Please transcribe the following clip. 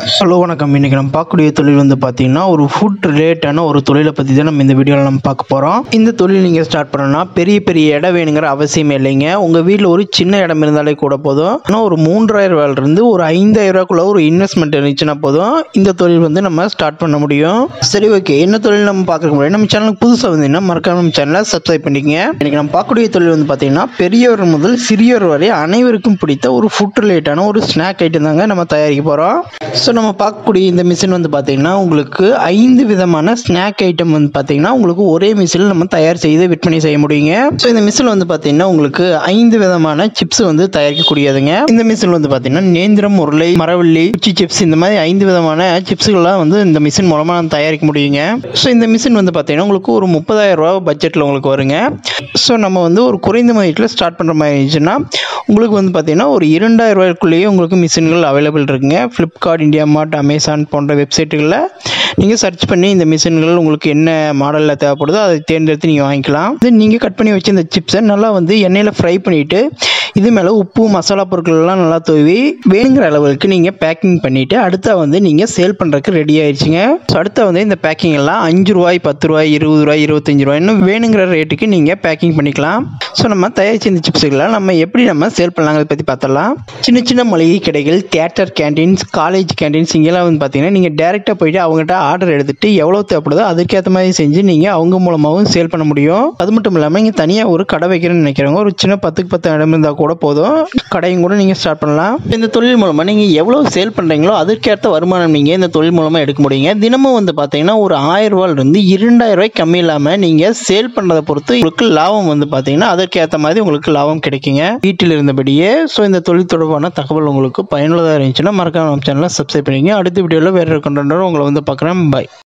hello வணக்கம் இன்றைக்கி நம்ம பார்க்கக்கூடிய தொழில் வந்து பார்த்தீங்கன்னா ஒரு ஃபுட் ரிலேட்டான ஒரு தொழிலை பற்றி தான் நம்ம இந்த வீடியோவில் நம்ம பார்க்க போகிறோம் இந்த தொழில் நீங்கள் ஸ்டார்ட் பண்ணணும்னா பெரிய பெரிய இடம் வேணுங்கிற அவசியமே இல்லைங்க உங்கள் வீட்டில் ஒரு சின்ன இடம் இருந்தாலே கூட போதும் ஆனால் ஒரு மூன்றாயிரம் ரூபாயிலிருந்து ஒரு ஐந்தாயிரம் ரூபாய்க்குள்ள ஒரு இன்வெஸ்ட்மெண்ட் இருந்துச்சுன்னா போதும் இந்த தொழில் வந்து நம்ம ஸ்டார்ட் பண்ண முடியும் சரி ஓகே என்ன தொழில் நம்ம பார்க்க முடியும் நம்ம சேனலுக்கு புதுசாக வந்தீங்கன்னா மறக்காம நம்ம சேனலை சப்ஸ்கிரைப் பண்ணிக்கங்க இன்றைக்கி நம்ம பார்க்கக்கூடிய தொழில் வந்து பார்த்தீங்கன்னா பெரியவர் முதல் சிறியவர் வரை அனைவருக்கும் பிடித்த ஒரு ஃபுட் ரிலேட்டான ஒரு ஸ்நாக் ஐட்டம் தாங்க நம்ம தயாரிக்க போகிறோம் ஸோ நம்ம பார்க்கக்கூடிய இந்த மிஷின் வந்து பார்த்தீங்கன்னா உங்களுக்கு ஐந்து விதமான ஸ்நாக் ஐட்டம் வந்து பார்த்தீங்கன்னா உங்களுக்கு ஒரே மிஷினில் நம்ம தயார் செய்து விற்பனை செய்ய முடியுங்க ஸோ இந்த மிஷின் வந்து பார்த்தீங்கன்னா உங்களுக்கு ஐந்து விதமான சிப்ஸ் வந்து தயாரிக்கக்கூடியதுங்க இந்த மிஷின் வந்து பார்த்தீங்கன்னா நேந்திரம் உருளை மரவள்ளி குச்சி சிப்ஸ் இந்த மாதிரி ஐந்து விதமான சிப்ஸுகள்லாம் வந்து இந்த மிஷின் மூலமாக நம்ம தயாரிக்க முடியுங்க ஸோ இந்த மிஷின் வந்து பார்த்தீங்கன்னா உங்களுக்கு ஒரு முப்பதாயிரம் ரூபா பட்ஜெட்டில் உங்களுக்கு வருங்க ஸோ நம்ம வந்து ஒரு குறைந்த மதிப்பில் ஸ்டார்ட் பண்ணுற மாதிரி இருந்துச்சுன்னா உங்களுக்கு வந்து பார்த்தீங்கன்னா ஒரு இரண்டாயிரம் ரூபாய்க்குள்ளேயே உங்களுக்கு மிஷின்கள் அவைலபிள் இருக்குங்க ஃப்ளிப்கார்ட் இந்தியா மார்ட் அமேசான் போன்ற வெப்சைட்டுகளில் நீங்கள் சர்ச் பண்ணி இந்த மிஷின்கள் உங்களுக்கு என்ன மாடலில் தேவைப்படுதோ அதை தேர்ந்தெடுத்து நீங்கள் வாங்கிக்கலாம் இது நீங்கள் கட் பண்ணி வச்ச இந்த சிப்ஸை நல்லா வந்து எண்ணெயில் ஃப்ரை பண்ணிவிட்டு இது மேலே உப்பு மசாலா பொருட்கள் எல்லாம் நல்லா தூவி வேணுங்கிற அளவுக்கு நீங்கள் பேக்கிங் பண்ணிவிட்டு அடுத்த வந்து நீங்கள் சேல் பண்ணுறதுக்கு ரெடி ஆயிடுச்சுங்க ஸோ அடுத்த வந்து இந்த பேக்கிங் எல்லாம் அஞ்சு ரூபாய் பத்து ரூபாய் இருபது ரூபாய் இருபத்தஞ்சு ரூபாய் இன்னும் வேணுங்கிற ரேட்டுக்கு நீங்கள் பேக்கிங் பண்ணிக்கலாம் ஸோ நம்ம தயாரிச்ச இந்த சிப்ஸுகளை நம்ம எப்படி நம்ம சேல் பண்ணலாங்கிறத பற்றி பார்த்தலாம் சின்ன சின்ன மளிகை கடைகள் தியேட்டர் கேண்டீன்ஸ் காலேஜ் கேண்டீன்ஸ் இங்கெல்லாம் வந்து பார்த்தீங்கன்னா நீங்கள் டேரெக்டாக போயிட்டு அவங்ககிட்ட ஆர்டர் எடுத்துட்டு எவ்வளோ தேவைப்படுதோ அதுக்கேற்ற மாதிரி செஞ்சு நீங்கள் அவங்க மூலமாகவும் சேல் பண்ண முடியும் அது மட்டும் இல்லாமல் இங்கே தனியாக ஒரு கடை வைக்கிறேன்னு நினைக்கிறவங்க ஒரு சின்ன பத்துக்கு பத்து இடம் இருந்தால் கூட போதும் கடையும் கூட நீங்கள் ஸ்டார்ட் பண்ணலாம் இந்த தொழில் மூலமாக நீங்கள் எவ்வளோ சேல் பண்ணுறீங்களோ அதற்கேற்ற வருமானம் நீங்கள் இந்த தொழில் மூலமாக எடுக்க முடியுங்க தினமும் வந்து பார்த்தீங்கன்னா ஒரு ஆயிரம் ரூபாயிலிருந்து இரண்டாயிரம் ரூபாய் கம்மி இல்லாமல் நீங்கள் சேல் பண்ணுறதை பொறுத்து உங்களுக்கு லாபம் வந்து பார்த்தீங்கன்னா அதற்கேற்ற மாதிரி உங்களுக்கு லாபம் கிடைக்குங்க வீட்டில் இருந்தபடியே ஸோ இந்த தொழில் தொடர்பான தகவல் உங்களுக்கு பயனுள்ளதாக இருந்துச்சுன்னா மறக்காம நம்ம சேனலை சப்ஸ்கிரைப் பண்ணிங்க அடுத்த வீடியோவில் வேறு கண்டனோட உங்களை வந்து பார்க்குறேன் பை